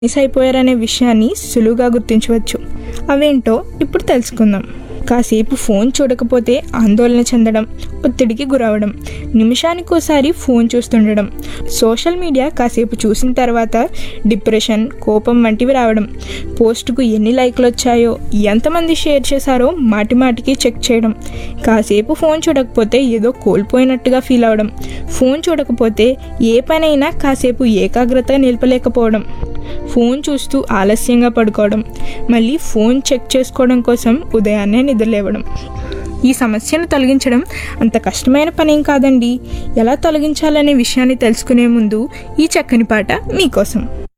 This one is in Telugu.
మిస్ అయిపోయారనే విషయాన్ని సులువుగా గుర్తించవచ్చు అవేంటో ఇప్పుడు తెలుసుకుందాం కాసేపు ఫోన్ చూడకపోతే ఆందోళన చెందడం ఒత్తిడికి గురవడం నిమిషానికోసారి ఫోన్ చూస్తుండడం సోషల్ మీడియా కాసేపు చూసిన తర్వాత డిప్రెషన్ కోపం వంటివి రావడం పోస్టుకు ఎన్ని లైక్లు వచ్చాయో ఎంతమంది షేర్ చేశారో మాటి మాటికి చెక్ చేయడం కాసేపు ఫోన్ చూడకపోతే ఏదో కోల్పోయినట్టుగా ఫీల్ అవడం ఫోన్ చూడకపోతే ఏ పనైనా కాసేపు ఏకాగ్రత నిలపలేకపోవడం ఫోన్ చూస్తూ ఆలస్యంగా పడుకోవడం మళ్ళీ ఫోన్ చెక్ చేసుకోవడం కోసం ఉదయాన్నే నిద్రలేవడం ఈ సమస్యను తొలగించడం అంత కష్టమైన పనేం కాదండి ఎలా తొలగించాలనే విషయాన్ని తెలుసుకునే ముందు ఈ చక్కని పాట మీకోసం